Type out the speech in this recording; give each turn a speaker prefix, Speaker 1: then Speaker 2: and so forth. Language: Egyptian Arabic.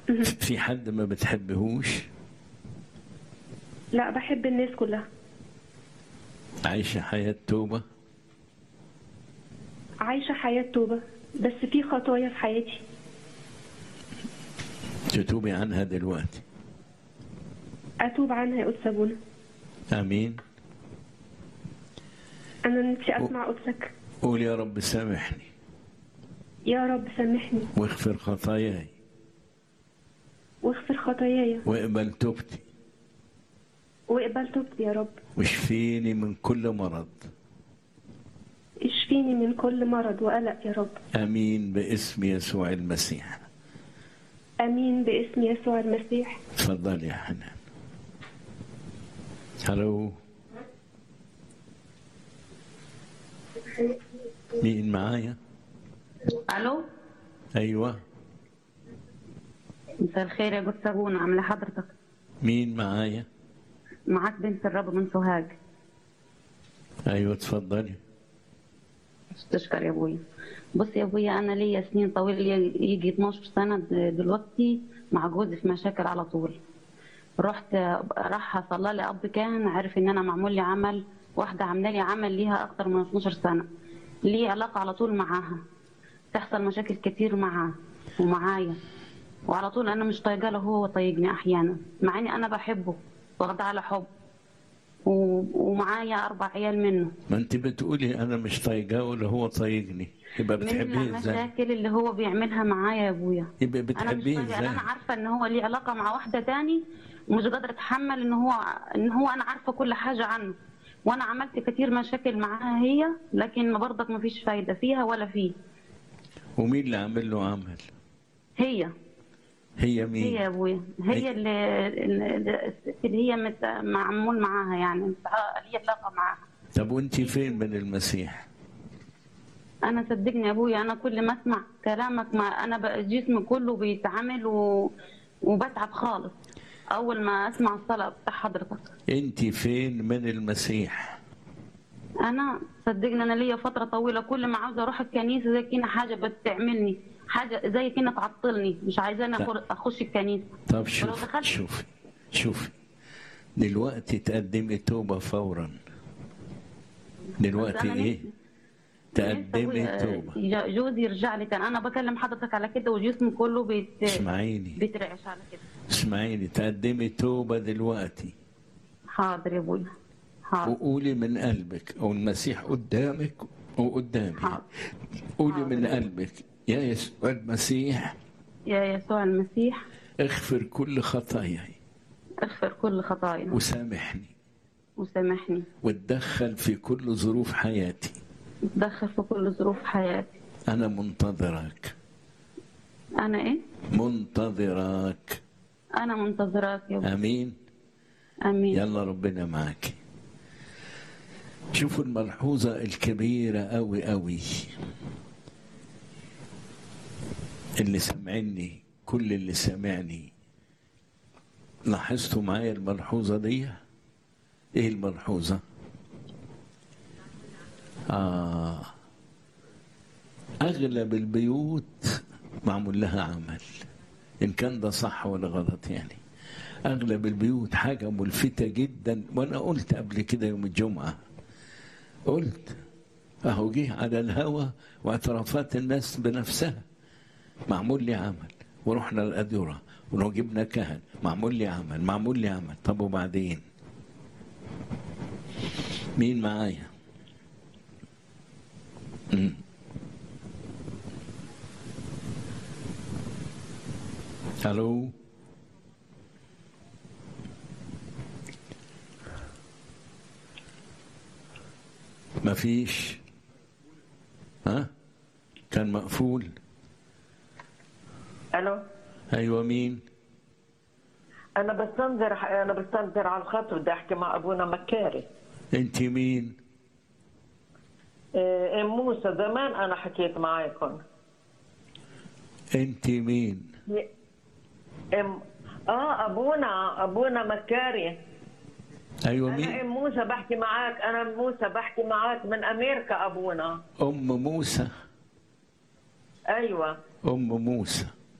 Speaker 1: في حد ما بتحبهوش
Speaker 2: لا بحب الناس كلها
Speaker 1: عايشة حياة توبة
Speaker 2: عايشة حياة توبة بس في خطايا في حياتي
Speaker 1: تتوبي عنها دلوقتي
Speaker 2: أتوب عنها يا قدس أبونا
Speaker 1: آمين
Speaker 2: أنا نفسي أسمع قدسك
Speaker 1: قول يا رب سامحني
Speaker 2: يا رب سامحني
Speaker 1: واغفر خطاياي
Speaker 2: واغفر خطاياي
Speaker 1: واقبل توبتي
Speaker 2: واقبل توبتي يا رب
Speaker 1: واشفيني من كل مرض
Speaker 2: اشفيني من كل مرض وقلق يا رب
Speaker 1: امين باسم يسوع المسيح
Speaker 2: امين باسم يسوع المسيح
Speaker 1: تفضل يا حنان هلو مين معايا
Speaker 3: الو
Speaker 1: ايوه
Speaker 3: مساء الخير يا قدس ابونا عامله حضرتك
Speaker 1: مين معايا
Speaker 3: معاك بنت الرب من سوهاج
Speaker 1: ايوه تفضلي
Speaker 3: تشكر يا ابويا بص يا ابويا انا ليا سنين طويله يجي 12 سنه د- دلوقتي مع جوزي في مشاكل على طول رحت راح صلى لي اب كان عرف ان انا معمول لي عمل واحده عامله لي عمل ليها اكتر من 12 سنه لي علاقه على طول معاها تحصل مشاكل كتير معاه ومعايا وعلى طول انا مش طايقه له هو طايقني احيانا مع اني انا بحبه واخده على حب و- ومعايا اربع عيال منه
Speaker 1: ما انت بتقولي انا مش طايقاه ولا هو طايقني يبقى
Speaker 3: من
Speaker 1: بتحبيه ازاي
Speaker 3: المشاكل اللي هو بيعملها معايا يا ابويا
Speaker 1: يبقى
Speaker 3: انا مش
Speaker 1: بتحبيه
Speaker 3: طايقة
Speaker 1: ازاي
Speaker 3: انا عارفه ان هو ليه علاقه مع واحده تاني ومش قادره اتحمل ان هو ان هو انا عارفه كل حاجه عنه وانا عملت كتير مشاكل معاها هي لكن ما برضك ما فيش فايده فيها ولا فيه
Speaker 1: ومين اللي عامل له عمل
Speaker 3: هي
Speaker 1: هي
Speaker 3: هي
Speaker 1: مين
Speaker 3: يا ابويا هي اللي, اللي الست اللي هي مت- معمول معاها يعني ليه علاقه معاها
Speaker 1: طب وانت فين من المسيح
Speaker 3: انا صدقني يا ابويا انا كل ما اسمع كلامك ما انا بقى جسمي كله بيتعمل و... وبتعب خالص اول ما اسمع الصلاه بتاع حضرتك
Speaker 1: انت فين من المسيح
Speaker 3: انا صدقني انا ليا فتره طويله كل ما عاوزه اروح الكنيسه زي كده حاجه بتعملني حاجه زي كده تعطلني مش عايزاني
Speaker 1: لا.
Speaker 3: أخر- اخش الكنيسه
Speaker 1: طب
Speaker 3: ولو
Speaker 1: شوف
Speaker 3: دخلت-
Speaker 1: شوفي شوفي دلوقتي تقدمي توبة فورا دلوقتي
Speaker 3: أنا
Speaker 1: ايه
Speaker 3: نفسي-
Speaker 1: تقدمي
Speaker 3: نفسي
Speaker 1: توبة
Speaker 3: أبويا جوزي يرجع لي تاني انا بكلم حضرتك على كده وجسمي كله بيت...
Speaker 1: اسمعيني
Speaker 3: بيترعش على كده
Speaker 1: اسمعيني تقدمي توبة دلوقتي
Speaker 3: حاضر يا ابويا حاضر
Speaker 1: وقولي من قلبك او المسيح قدامك وقدامي
Speaker 3: حاضر.
Speaker 1: قولي من
Speaker 3: حاضر.
Speaker 1: قلبك يا يسوع المسيح
Speaker 3: يا يسوع المسيح
Speaker 1: اغفر كل خطاياي
Speaker 3: اغفر كل خطايا
Speaker 1: وسامحني
Speaker 3: وسامحني
Speaker 1: واتدخل في كل ظروف حياتي
Speaker 3: تدخل في كل ظروف حياتي
Speaker 1: انا منتظرك
Speaker 3: انا ايه
Speaker 1: منتظرك
Speaker 3: انا منتظراك يا ابو
Speaker 1: امين
Speaker 3: امين
Speaker 1: يلا ربنا معاك شوفوا الملحوظة الكبيرة أوي أوي اللي سمعني كل اللي سمعني لاحظتوا معايا الملحوظة دي ايه الملحوظة آه أغلب البيوت معمول لها عمل إن كان ده صح ولا غلط يعني أغلب البيوت حاجة ملفتة جدا وأنا قلت قبل كده يوم الجمعة قلت أهو جه على الهوى واعترافات الناس بنفسها معمول لي عمل ورحنا الأديرة وجبنا كهن معمول لي عمل معمول لي عمل طب وبعدين مين معايا مم. الو مفيش ها كان مقفول
Speaker 4: الو
Speaker 1: ايوه مين
Speaker 4: انا بستنظر انا بستنظر على الخط بدي احكي مع ابونا مكاري
Speaker 1: انت مين
Speaker 4: إيه، ام موسى زمان انا حكيت معاكم
Speaker 1: انت مين
Speaker 4: ام اه ابونا ابونا مكاري
Speaker 1: ايوه
Speaker 4: انا
Speaker 1: مين
Speaker 4: ام موسى بحكي معاك انا ام موسى بحكي معاك من امريكا ابونا
Speaker 1: ام موسى
Speaker 4: ايوه
Speaker 1: ام موسى